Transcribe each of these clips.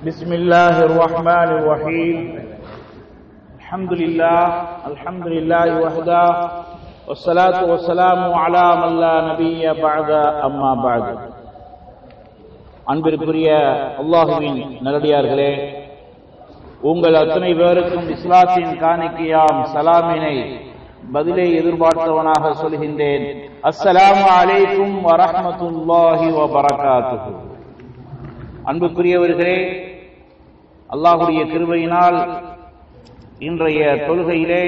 بسم الله الرحمن الرحيم الحمد لله الحمد لله وحده والصلاة والسلام على من لا نبي بعد أما بعد அன்பிற்குரிய அல்லாஹுவின் நல்லடியார்களே உங்கள் அத்தனை பேருக்கும் இஸ்லாத்தின் காணிக்கையாம் சலாமினை பதிலை எதிர்பார்த்தவனாக சொல்கின்றேன் அஸ்ஸலாமு அலைக்கும் வரஹ்மத்துல்லாஹி வபரகாத்துஹு அன்புக்குரியவர்களே அல்லாஹுடைய கிருபையினால் இன்றைய தொழுகையிலே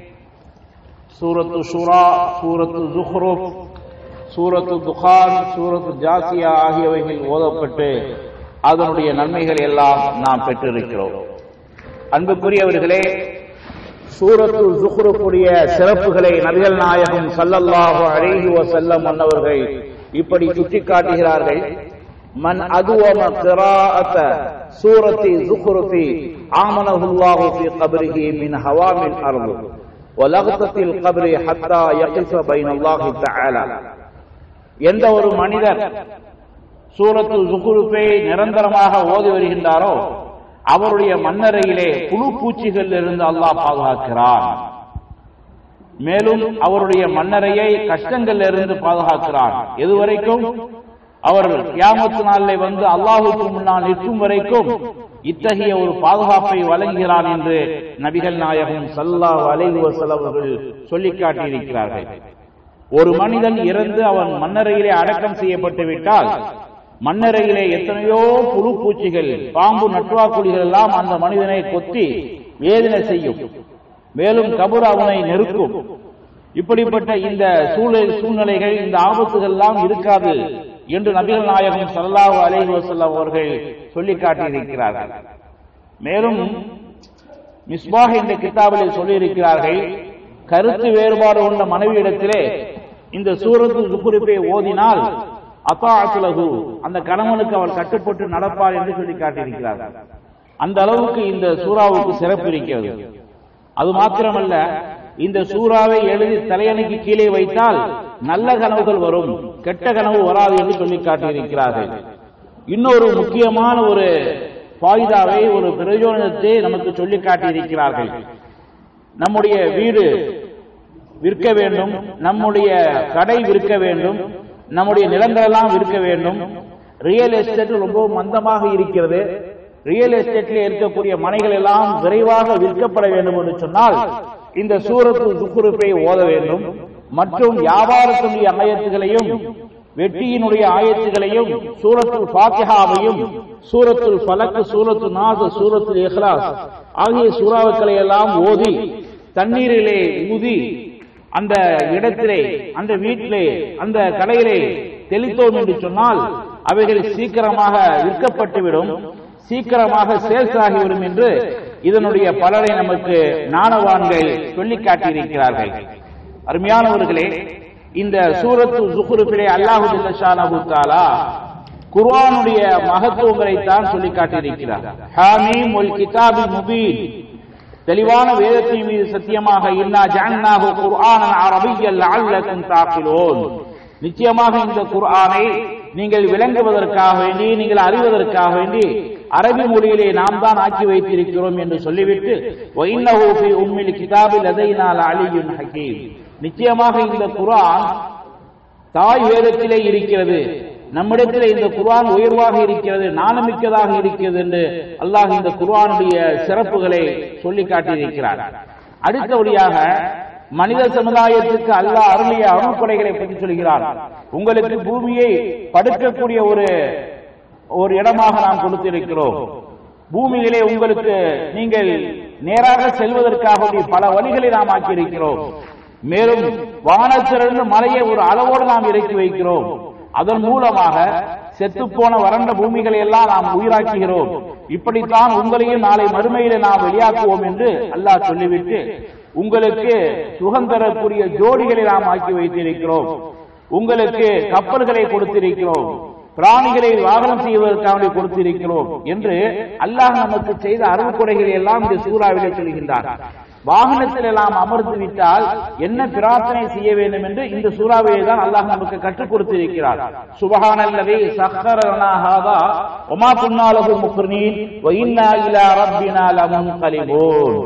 சூரத்து ஷுரா சூரத்து ஜுஹ்ருப் சூரத்து துகான் சூரத்து ஜாசியா ஆகியவைகள் ஓதப்பட்டு அதனுடைய நன்மைகள் எல்லாம் நாம் பெற்றிருக்கிறோம் அன்புக்குரியவர்களே சூரத்து ஜுஹ்ருக்குடைய சிறப்புகளை நபிகள் நாயகம் சல்லல்லாஹு அலைஹி வஸல்லம் அன்னவர்கள் இப்படி சுட்டிக்காட்டுகிறார்கள் من أدوم قراءة سورة زخرف آمنه الله في قبره من هوام الأرض ولغطة القبر حتى يقف بين الله تعالى எந்த ஒரு மனிதர் சூரத்து ஜுகுருப்பை நிரந்தரமாக ஓதி வருகின்றாரோ அவருடைய மன்னரையிலே புழு பூச்சிகள் இருந்து அல்லாஹ் பாதுகாக்கிறான் மேலும் அவருடைய மன்னரையை கஷ்டங்கள் இருந்து பாதுகாக்கிறான் எதுவரைக்கும் அவர் கியாமத்து நாளிலே வந்து அல்லாஹுக்கு முன்னால் நிற்கும் வரைக்கும் இத்தகைய ஒரு பாதுகாப்பை வழங்குகிறான் என்று நபிகள் நாயகம் சல்லாஹ் அலைஹி வஸல்லம் அவர்கள் சொல்லி காட்டியிருக்கிறார்கள் ஒரு மனிதன் இறந்து அவன் மன்னரையிலே அடக்கம் செய்யப்பட்டு விட்டால் மன்னரையிலே எத்தனையோ புழு பூச்சிகள் பாம்பு நட்டுவாக்குழிகள் எல்லாம் அந்த மனிதனை கொத்தி வேதனை செய்யும் மேலும் கபூர் அவனை நெருக்கும் இப்படிப்பட்ட இந்த சூழல் சூழ்நிலைகள் இந்த ஆபத்துகள் எல்லாம் இருக்காது என்று நபிகள் நாயகம் சல்லாஹூ அலைஹி வஸல்லம் அவர்கள் சொல்லி காட்டியிருக்கிறார்கள் மேலும் மிஸ்பாஹ் என்ற கிதாபில் சொல்லியிருக்கிறார்கள் கருத்து வேறுபாடு கொண்ட மனைவியிடத்திலே இந்த சூரத்து சுக்குரிப்பை ஓதினால் அத்தாத்துலகு அந்த கணவனுக்கு அவர் கட்டுப்பட்டு நடப்பார் என்று சொல்லி காட்டியிருக்கிறார்கள் அந்த அளவுக்கு இந்த சூறாவுக்கு சிறப்பு இருக்கிறது அது மாத்திரமல்ல இந்த சூறாவை எழுதி தலையணைக்கு கீழே வைத்தால் நல்ல கனவுகள் வரும் கெட்ட கனவு வராது என்று சொல்லி காட்டியிருக்கிறார்கள் இன்னொரு முக்கியமான ஒரு பாய்தாவை ஒரு பிரயோஜனத்தை நமக்கு சொல்லி காட்டியிருக்கிறார்கள் நம்முடைய வீடு விற்க வேண்டும் நம்முடைய கடை விற்க வேண்டும் நம்முடைய நிலங்கள் எல்லாம் விற்க வேண்டும் ரியல் எஸ்டேட் ரொம்ப மந்தமாக இருக்கிறது ரியல் எஸ்டேட்ல இருக்கக்கூடிய மனைகள் எல்லாம் விரைவாக விற்கப்பட வேண்டும் என்று சொன்னால் இந்த சூரத்து துக்குறுப்பை ஓத வேண்டும் மற்றும் வியாபாரத்தினுடைய ஆயத்துகளையும் வெட்டியினுடைய ஆயத்துகளையும் சூரத்துல் பாத்தியாவையும் சூரத்துல் பலக்கு சூரத்து நாச சூரத்துல் இஹ்லாஸ் ஆகிய சூறாவுக்களை எல்லாம் ஓதி தண்ணீரிலே ஊதி அந்த இடத்திலே அந்த வீட்டிலே அந்த கடையிலே தெளித்தோம் என்று சொன்னால் அவைகள் சீக்கிரமாக விற்கப்பட்டுவிடும் சீக்கிரமாக சேல்ஸ் ஆகிவிடும் என்று இதனுடைய பலரை நமக்கு நாணவான்கள் சொல்லி காட்டியிருக்கிறார்கள் அருமையானவர்களே இந்த சூரத்து ஜுஹுருப்பிலே அல்லாஹு ஜல்லஷானஹு தஆலா குர்ஆனுடைய மகத்துவங்களை தான் சொல்லி காட்டியிருக்கிறார் ஹாமீம் ஒல் கிதாபி முபீன் தெளிவான வேதத்தின் மீது சத்தியமாக இன்னா ஜஅல்நாஹு குர்ஆனன் அரபிய்யல் லஅல்லக்கும் தாக்கிலூன் நிச்சயமாக இந்த குர்ஆனை நீங்கள் விளங்குவதற்காக வேண்டி நீங்கள் அறிவதற்காக வேண்டி அரபி மொழியிலே நாம் தான் ஆக்கி வைத்திருக்கிறோம் என்று சொல்லிவிட்டு வைன்னஹு ஃபி உம்மில் கிதாபில் லதைனா அலியுன் ஹகீம் நிச்சயமாக இந்த குர்ஆன் தாய் வேதத்திலே இருக்கிறது நம்மிடத்தில் இந்த குர்ஆன் உயர்வாக இருக்கிறது நாணமிக்கதாக இருக்கிறது என்று அல்லாஹ் இந்த குர்ஆனுடைய சிறப்புகளை சொல்லி காட்டியிருக்கிறார் அடுத்தபடியாக மனித சமுதாயத்துக்கு அல்லாஹ் அருளிய அருள்படைகளை பற்றி சொல்கிறார் உங்களுக்கு பூமியை படுக்கக்கூடிய ஒரு ஒரு இடமாக நாம் கொடுத்திருக்கிறோம் பூமியிலே உங்களுக்கு நீங்கள் நேராக செல்வதற்காக பல வழிகளை நாம் ஆக்கியிருக்கிறோம் மேலும் வானத்திலிருந்து மலையை ஒரு அளவோடு நாம் இறக்கி வைக்கிறோம் அதன் மூலமாக செத்துப்போன வறண்ட பூமிகளை எல்லாம் நாம் உயிராக்குகிறோம் இப்படித்தான் உங்களையும் நாளை மறுமையில நாம் வெளியாக்குவோம் என்று அல்லாஹ் சொல்லிவிட்டு உங்களுக்கு சுகம் தரக்கூடிய ஜோடிகளை நாம் ஆக்கி வைத்திருக்கிறோம் உங்களுக்கு கப்பல்களை கொடுத்திருக்கிறோம் பிராணிகளை வாகனம் செய்வதற்காக கொடுத்திருக்கிறோம் என்று அல்லாஹ் நமக்கு செய்த அருள்கொடைகளை எல்லாம் இந்த சூறாவிலே சொல்கின்றார் வாகனத்தில் எல்லாம் அமர்ந்து விட்டால் என்ன பிரார்த்தனை செய்ய வேண்டும் என்று இந்த சூறாவிலே தான் அல்லாஹ் நமக்கு கற்றுக் கொடுத்திருக்கிறார் சுபஹானல்லதி சக்கரனா ஹாதா ஒமா குன்னாலகு முக்ரினீன் வ இன்னா இலா ரப்பினா லமுன்கலிபூன்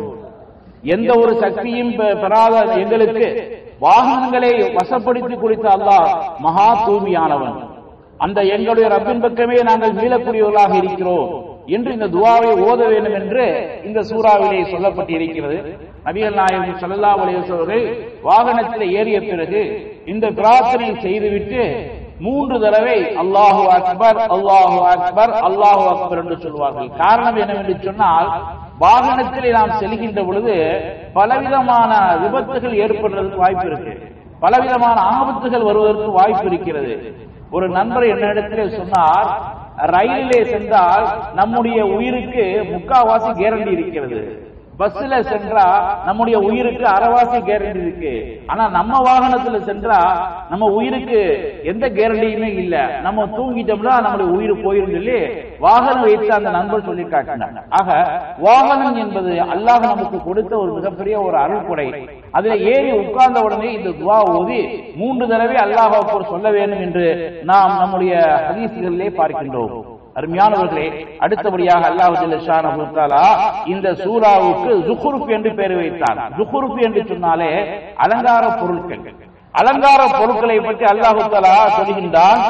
எந்த ஒரு சக்தியும் பெ- பெறாத எங்களுக்கு வாகனங்களை வசப்படுத்தி கொடுத்த அல்லாஹ் மகா தூய்மையானவன் அந்த எங்களுடைய ரப்பின் பக்கமே நாங்கள் மீளக்கூடியவர்களாக இருக்கிறோம் என்று இந்த துவாவை ஓத வேண்டும் என்று இந்த சூறாவிலே சொல்லப்பட்டிருக்கிறது நபிகள் நாயகம் ஸல்லல்லாஹு அலைஹி வஸல்லம் அவர்கள் வாகனத்தில் ஏறிய பிறகு இந்த பிரார்த்தனை செய்துவிட்டு மூன்று தடவை அல்லாஹு அக்பர் அல்லாஹு அக்பர் அல்லாஹு அக்பர் என்று சொல்வார்கள் காரணம் என்னவென்று சொன்னால் வாகனத்தில் நாம் செல்கின்ற பொழுது பலவிதமான விபத்துகள் ஏற்படுறதுக்கு வாய்ப்பு இருக்கு பலவிதமான ஆபத்துகள் வருவதற்கு வாய்ப்பு இருக்கிறது ஒரு நண்பர் என்னிடத்திலே சொன்னார் ரயிலிலே சென்றால் நம்முடைய உயிருக்கு முக்காவாசி கேரண்டி இருக்கிறது பஸ்ல சென்றா நம்முடைய உயிருக்கு அரைவாசி கேரண்டி இருக்கு ஆனா நம்ம வாகனத்துல சென்றா நம்ம உயிருக்கு எந்த கேரண்டியுமே இல்ல நம்ம தூங்கிட்டோம்னா நம்முடைய உயிர் போயிரும் சொல்லி வாகனம் வைத்து அந்த நண்பர் சொல்லி காட்டினார் ஆக வாகனம் என்பது அல்லாஹ் நமக்கு கொடுத்த ஒரு மிகப்பெரிய ஒரு அருள்கொடை அதுல ஏறி உட்கார்ந்த உடனே இந்த துவா ஓதி மூன்று தடவை அல்லாஹ் அக்பர் சொல்ல வேண்டும் என்று நாம் நம்முடைய ஹதீஸ்களிலே பார்க்கின்றோம் அருமையானவர்களே அடுத்தபடியாக அல்லாஹ் ஜல்ல ஷானஹு தஆலா இந்த சூராவுக்கு ஜுஹுருப் என்று பெயர் வைத்தார் ஜுஹுருப் என்று சொன்னாலே அலங்கார பொருட்கள் அலங்கார பொருட்களை பற்றி அல்லாஹ் தஆலா சொல்கின்றான்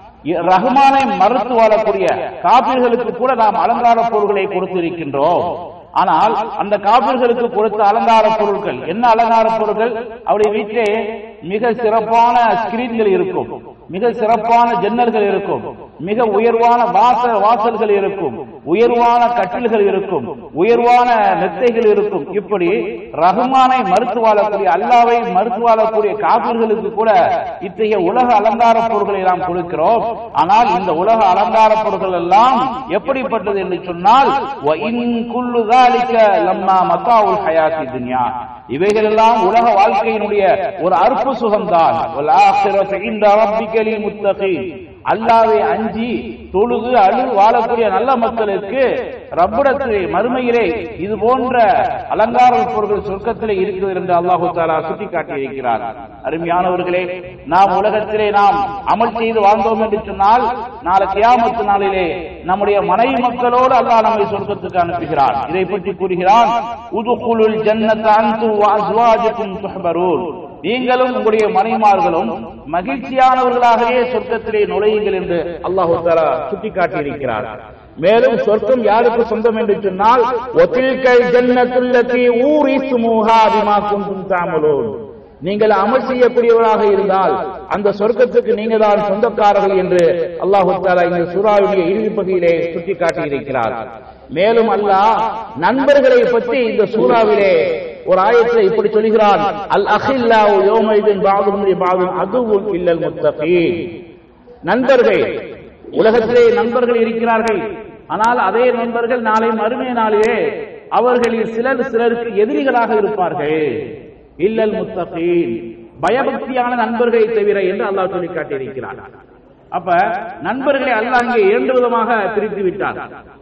ரஹ்மானை மறுத்து வாழக்கூடிய காபிர்களுக்கு கூட நாம் அலங்கார பொருட்களை கொடுத்திருக்கின்றோம் ஆனால் அந்த காபிர்களுக்கு கொடுத்த அலங்கார பொருட்கள் என்ன அலங்கார பொருட்கள் அவருடைய வீட்டிலே மிக சிறப்பான ஸ்கிரீன்கள் இருக்கும் மிக சிறப்பான ஜன்னல்கள் இருக்கும் மிக உயர்வான வாச வாசல்கள் இருக்கும் உயர்வான கட்டில்கள் இருக்கும் உயர்வான நெத்தைகள் இருக்கும் இப்படி ரஹ்மானை மறுத்து வாழக்கூடிய அல்லாவை மறுத்து வாழக்கூடிய காபிர்களுக்கு கூட இத்தகைய உலக அலங்கார பொருட்களை நாம் கொடுக்கிறோம் ஆனால் இந்த உலக அலங்கார பொருட்கள் எல்லாம் எப்படிப்பட்டது என்று சொன்னால் "வ இன் குல்லு ذَلِكَ லம்மா மத்தாவுல் ஹயாத்தி துன்யா இவைகள் எல்லாம் உலக வாழ்க்கையினுடைய ஒரு அற்பு சுகம்தான் வல் ஆখিরাতু இன்த ரப்பிக லில் முத்தகீன் அல்லாவை அஞ்சி தொழுது அழு வாழக்கூடிய நல்ல மக்களுக்கு ரப்பிடத்திலே மறுமையிலே இது போன்ற அலங்கார பொருட்கள் சொர்க்கத்திலே இருக்கிறது என்று அல்லாஹு தாலா சுட்டி காட்டியிருக்கிறார் அருமையானவர்களே நாம் உலகத்திலே நாம் அமல் செய்து வாழ்ந்தோம் என்று சொன்னால் நாளை கியாமத்து நாளிலே நம்முடைய மனைவி மக்களோடு அல்லாஹ் நம்மை சொர்க்கத்துக்கு அனுப்புகிறார் இதை பற்றி கூறுகிறான் உதுகுலுல் ஜன்னத அன்தும் வ அஸ்வாஜுக்கும் துஹ்பரூன் நீங்களும் உங்களுடைய மனைமார்களும் மகிழ்ச்சியானவர்களாகவே சொர்க்கத்திலே நுழையுங்கள் என்று அல்லாஹு தாலா சுட்டிக்காட்டி இருக்கிறார் மேலும் சொர்க்கம் யாருக்கு சொந்தம் என்று சொன்னால் ஒத்தில்கல் ஜன்னத்துல்லதி ஊரிசுமுஹா பிமா குந்தும் தாமலூன் நீங்கள் அமல் செய்யக்கூடியவராக இருந்தால் அந்த சொர்க்கத்துக்கு நீங்க தான் சொந்தக்காரர்கள் என்று அல்லாஹு தாலா இந்த சூறாவுடைய இறுதி பகுதியிலே சுட்டிக்காட்டி இருக்கிறார் மேலும் அல்லாஹ் நண்பர்களை பற்றி இந்த சூறாவிலே ஒரு ஆயத்தில் இப்படி சொல்கிறான் அல் அஹில்லாவு யோமைதின் பாதும் பாதும் அதுவும் இல்லல் முத்தகீன் நண்பர்கள் உலகத்திலே நண்பர்கள் இருக்கிறார்கள் ஆனால் அதே நண்பர்கள் நாளை மறுமை நாளிலே அவர்களில் சிலர் சிலருக்கு எதிரிகளாக இருப்பார்கள் இல்லல் முத்தகீன் பயபக்தியான நண்பர்களை தவிர என்று அல்லாஹ் சொல்லி காட்டியிருக்கிறார் அப்ப நண்பர்களை அல்லாஹ் இங்கே இரண்டு விதமாக பிரித்து விட்டார்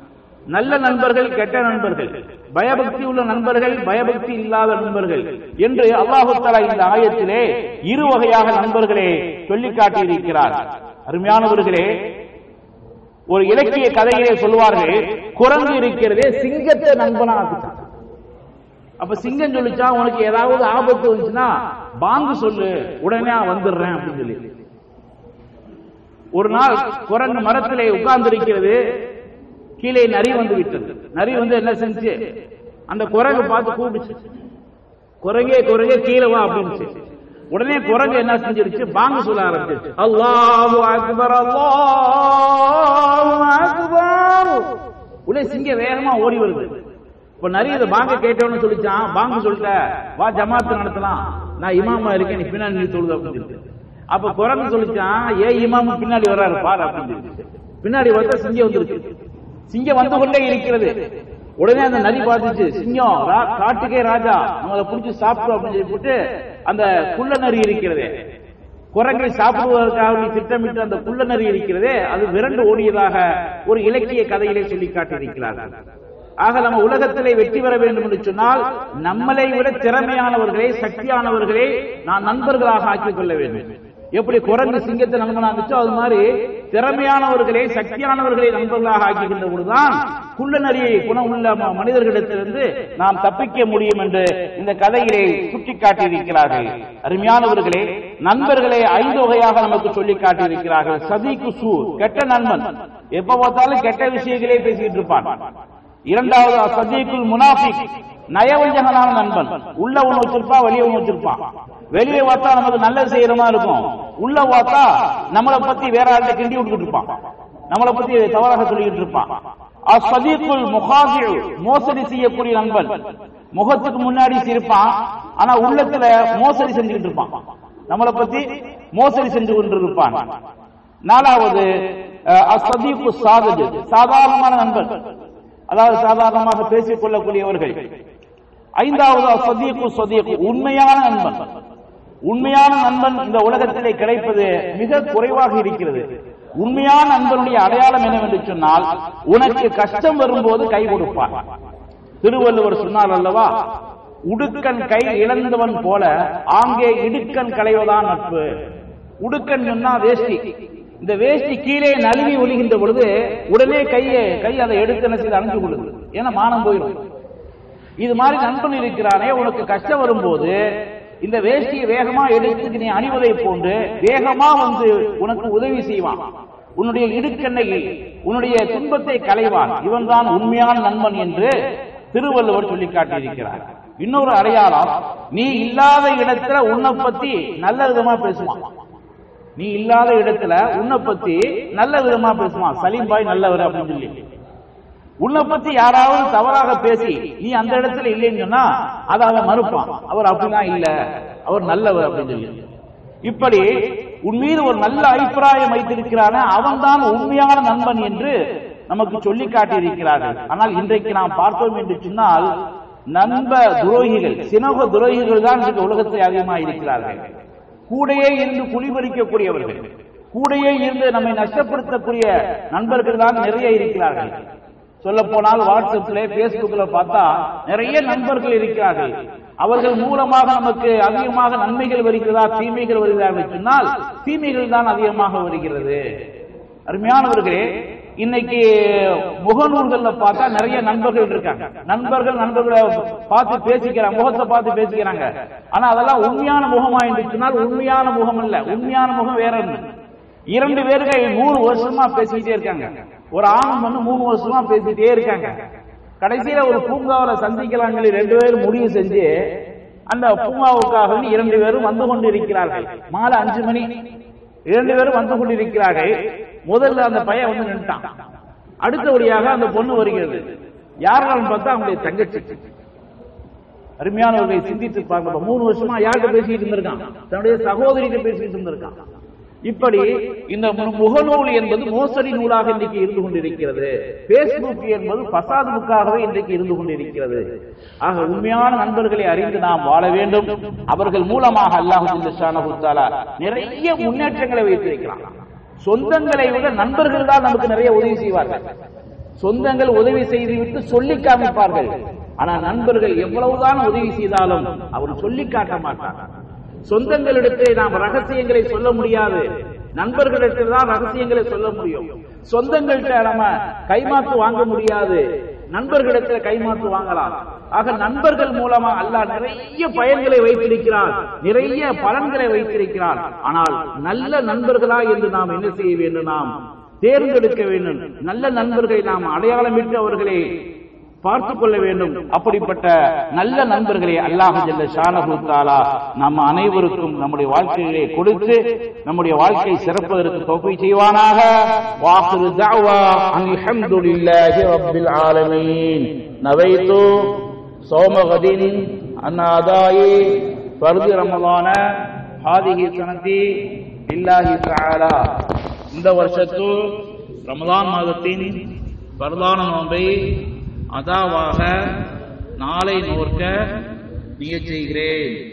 நல்ல நண்பர்கள் கெட்ட நண்பர்கள் பயபக்தி உள்ள நண்பர்கள் பயபக்தி இல்லாத நண்பர்கள் என்று அல்லாஹு தலா இந்த ஆயத்திலே இரு வகையாக நண்பர்களே சொல்லி காட்டியிருக்கிறார் அருமையானவர்களே ஒரு இலக்கிய கதையிலே சொல்வார்கள் குரங்கு இருக்கிறதே சிங்கத்தை நண்பனாக்குதான் அப்ப சிங்கம் சொல்லிச்சா உனக்கு ஏதாவது ஆபத்து வந்துச்சுன்னா பாங்கு சொல்லு உடனே நான் வந்துடுறேன் அப்படின்னு சொல்லி ஒரு நாள் குரங்கு மரத்திலே உட்கார்ந்து இருக்கிறது கீழே நரி வந்து விட்டது நரி வந்து என்ன செஞ்சு அந்த குரங்கு பார்த்து கூப்பிடுச்சு குரங்கே குரங்கே கீழே வா அப்படின்னு உடனே குரங்கு என்ன செஞ்சிருச்சு பாங்க சொல்ல ஆரம்பிச்சிருச்சு அல்லாஹு அக்பர் அல்லாஹு அக்பர் உடனே சிங்க வேகமா ஓடி வருது இப்ப நிறைய இதை பாங்க கேட்டவனு சொல்லிச்சான் பாங்க சொல்லிட்ட வா ஜமாத்து நடத்தலாம் நான் இமாமா இருக்கேன் நீ பின்னாடி நீ தொழுது அப்படின்னு சொல்லிட்டு அப்ப குரங்கு சொல்லிச்சான் ஏ இமாமு பின்னாடி வர்றாரு பாரு அப்படின்னு சொல்லிட்டு பின்னாடி வந்தா சிங்கம் வந்துருக்கு சிங்கம் வந்து கொண்டே இருக்கிறது உடனே அந்த நரி பார்த்துச்சு சிங்கம் ரா- காட்டுக்கே ராஜா நம்ம அதை பிடிச்சி சாப்பிட்டோம் அப்படின்னு சொல்லி போட்டு அந்த குள்ள நரி இருக்கிறது குரங்கை சாப்பிடுவதற்காக நீ திட்டமிட்டு அந்த குள்ள நரி இருக்கிறதே அது விரண்டு ஓடியதாக ஒரு இலக்கிய கதையிலே சொல்லி காட்டியிருக்கிறார்கள் ஆக நம்ம உலகத்திலே வெற்றி பெற வேண்டும் என்று சொன்னால் நம்மளை விட திறமையானவர்களே சக்தியானவர்களே நான் நண்பர்களாக ஆக்கிக் கொள்ள வேண்டும் எப்படி குரங்கு சிங்கத்தை நண்பனா இருந்துச்சோ அது மாதிரி திறமையானவர்களே சக்தியானவர்களை நண்பர்களாக ஆக்கிக்கின்ற பொழுதுதான் குள்ள நரியை குணமுள்ள ம- மனிதர்களிடத்திலிருந்து நாம் தப்பிக்க முடியும் என்று இந்த கதையிலே சுட்டிக்காட்டியிருக்கிறார்கள் அருமையானவர்களே நண்பர்களே ஐந்து வகையாக நமக்கு சொல்லி காட்டியிருக்கிறார்கள் சதிக்கு சூ கெட்ட நண்பன் எப்ப பார்த்தாலும் கெட்ட விஷயங்களே பேசிக்கிட்டு இருப்பான் இரண்டாவது சதீக்குல் முனாஃபிக் நயவஞ்சகனான நண்பன் உள்ள ஒண்ணு வச்சிருப்பான் வெளியே ஒண்ணு வச்சிருப்பான் வெளியே பார்த்தா நமக்கு நல்லது செய்யற மாதிரி இருக்கும் உள்ள பார்த்தா நம்மளை பத்தி வேற ஆள்கிட்ட கிண்டி விட்டுக்கிட்டு இருப்பான் நம்மளை பத்தி தவறாக சொல்லிக்கிட்டு இருப்பான் அசதீக்குல் முகாசில் மோசடி செய்யக்கூடிய நண்பன் முகத்துக்கு முன்னாடி சிரிப்பான் ஆனா உள்ளத்துல மோசடி செஞ்சுக்கிட்டு இருப்பான் நம்மளை பத்தி மோசடி செஞ்சு கொண்டிருப்பான் நாலாவது அஹ், அசதீக்கு சாதது சாதாரணமான நண்பன் அதாவது சாதாரணமாக பேசிக் கொள்ளக்கூடியவர்கள் ஐந்தாவது சதீக்கு சதீக்கு உண்மையான நண்பன் உண்மையான நண்பன் இந்த உலகத்திலே கிடைப்பது மிக குறைவாக இருக்கிறது உண்மையான நண்பனுடைய அடையாளம் என்னவென்று சொன்னால் உனக்கு கஷ்டம் வரும்போது கை கொடுப்பான் திருவள்ளுவர் சொன்னார் அல்லவா உடுக்கன் கை இழந்தவன் போல ஆங்கே இடுக்கன் களைவதான் நட்பு உடுக்கன் சொன்னா வேஷ்டி இந்த வேஷ்டி கீழே நழுவி ஒழுகின்ற பொழுது உடனே கையை கை அதை எடுத்து என்ன செய்து அணைஞ்சு கொள்ளுது ஏன்னா மானம் போயிடும் இது மாதிரி நண்பன் இருக்கிறானே உனக்கு கஷ்டம் வரும்போது இந்த வேஷ்டியை வேகமா எடுத்து நீ அணிவதை போன்று வேகமா வந்து உனக்கு உதவி செய்வான் உன்னுடைய இடுக்கண்ணை உன்னுடைய துன்பத்தை களைவான் இவன் தான் உண்மையான நண்பன் என்று திருவள்ளுவர் சொல்லி காட்டியிருக்கிறார் இன்னொரு அடையாளம் நீ இல்லாத இடத்துல உன்னை பத்தி நல்ல விதமா பேசுவான் நீ இல்லாத இடத்துல உன்னை பத்தி நல்ல விதமா பேசுவான் சலீம் பாய் நல்லவர் அப்படின்னு சொல்லி உன்னை பத்தி யாராவது தவறாக பேசி நீ அந்த இடத்துல இல்லைன்னு சொன்னா அதை அவன் மறுப்பான் அவர் அப்படிலாம் இல்ல அவர் நல்லவர் அப்படின்னு சொல்லி இப்படி உன் மீது ஒரு நல்ல அபிப்பிராயம் வைத்திருக்கிறான அவன் தான் உண்மையான நண்பன் என்று நமக்கு சொல்லி காட்டியிருக்கிறார்கள் ஆனால் இன்றைக்கு நாம் பார்த்தோம் என்று சொன்னால் நண்ப துரோகிகள் சினக துரோகிகள் தான் இன்றைக்கு உலகத்தில் அதிகமாக இருக்கிறார்கள் கூடையே இருந்து குளிபறிக்கக்கூடியவர்கள் கூடையே இருந்து நம்மை நஷ்டப்படுத்தக்கூடிய நண்பர்கள் தான் நிறைய இருக்கிறார்கள் சொல்ல போனால் வாட்ஸ்அப்ல பேஸ்புக்ல பார்த்தா நிறைய நண்பர்கள் இருக்கிறார்கள் அவர்கள் மூலமாக நமக்கு அதிகமாக நன்மைகள் வருகிறதா தீமைகள் வருகிறதா என்று சொன்னால் தீமைகள் தான் அதிகமாக வருகிறது அருமையானவர்களே இன்னைக்கு முகநூல்கள்ல பார்த்தா நிறைய நண்பர்கள் இருக்காங்க நண்பர்கள் நண்பர்களை பார்த்து பேசிக்கிறாங்க முகத்தை பார்த்து பேசிக்கிறாங்க ஆனா அதெல்லாம் உண்மையான முகமா என்று சொன்னால் உண்மையான முகம் இல்ல உண்மையான முகம் வேற ஒண்ணு இரண்டு பேர்கள் மூணு வருஷமா பேசிக்கிட்டே இருக்காங்க ஒரு ஆணும் வந்து மூணு வருஷமா பேசிட்டே இருக்காங்க கடைசியில ஒரு பூங்காவில சந்திக்கலாம் சொல்லி ரெண்டு பேரும் முடிவு செஞ்சு அந்த பூங்காவுக்காக வேண்டி இரண்டு பேரும் வந்து கொண்டு இருக்கிறார்கள் மாலை அஞ்சு மணி இரண்டு பேரும் வந்து கொண்டிருக்கிறார்கள் முதல்ல அந்த பையன் வந்து நின்ட்டான் அடுத்தபடியாக அந்த பொண்ணு வருகிறது யாரெல்லாம் பார்த்தா அவங்களுடைய தங்கச்சி அருமையானவர்களை சிந்தித்து பார்க்க மூணு வருஷமா யார்கிட்ட பேசிட்டு இருந்திருக்கான் தன்னுடைய சகோதரிகிட்ட பேசிட்டு இருந்திருக்கான் இப்படி இந்த மு- முகநூல் என்பது மோசடி நூலாக இன்றைக்கு இருந்து கொண்டிருக்கிறது பேஸ்புக் என்பது பசாது புக்காகவே இன்றைக்கு இருந்து கொண்டிருக்கிறது ஆக உண்மையான நண்பர்களை அறிந்து நாம் வாழ வேண்டும் அவர்கள் மூலமாக அல்லாஹ் ஜல்லஷானஹு தஆலா நிறைய முன்னேற்றங்களை வைத்திருக்கிறான் சொந்தங்களை விட நண்பர்கள் தான் நமக்கு நிறைய உதவி செய்வார்கள் சொந்தங்கள் உதவி செய்துவிட்டு சொல்லி காமிப்பார்கள் ஆனா நண்பர்கள் எவ்வளவுதான் உதவி செய்தாலும் அவர் சொல்லி காட்ட மாட்டார் சொந்தங்களிடத்திலே நாம் ரகசியங்களை சொல்ல முடியாது நண்பர்களிடத்தில் தான் ரகசியங்களை சொல்ல முடியும் சொந்தங்கள்கிட்ட நம்ம கைமாத்து வாங்க முடியாது நண்பர்களிடத்தில் கைமாத்து வாங்கலாம் ஆக நண்பர்கள் மூலமா அல்லாஹ் நிறைய பயன்களை வைத்திருக்கிறார் நிறைய பலன்களை வைத்திருக்கிறார் ஆனால் நல்ல நண்பர்களா என்று நாம் என்ன செய்ய வேண்டும் நாம் தேர்ந்தெடுக்க வேண்டும் நல்ல நண்பர்களை நாம் அடையாளமிட்டு அவர்களை பார்த்துக் கொள்ள வேண்டும் அப்படிப்பட்ட நல்ல நண்பர்களை அல்லாஹ் ஜல்ல ஷானஹு தஆலா நம்ம அனைவருக்கும் நம்முடைய வாழ்க்கையிலே கொடுத்து நம்முடைய வாழ்க்கை சிறப்பதற்கு தௌஃபீ செய்வானாக வாஹிரு தஅவா அல்ஹம்துலில்லாஹி ரப்பில் ஆலமீன் நவைத்து صوم غد عن أداء فرض رمضان هذه سنتي لله تعالى இந்த வருஷத்து ரமதான் மாதத்தின் பரதான நோன்பை அதாவாக நாளை நோர்க்க நியச் செய்கிறேன்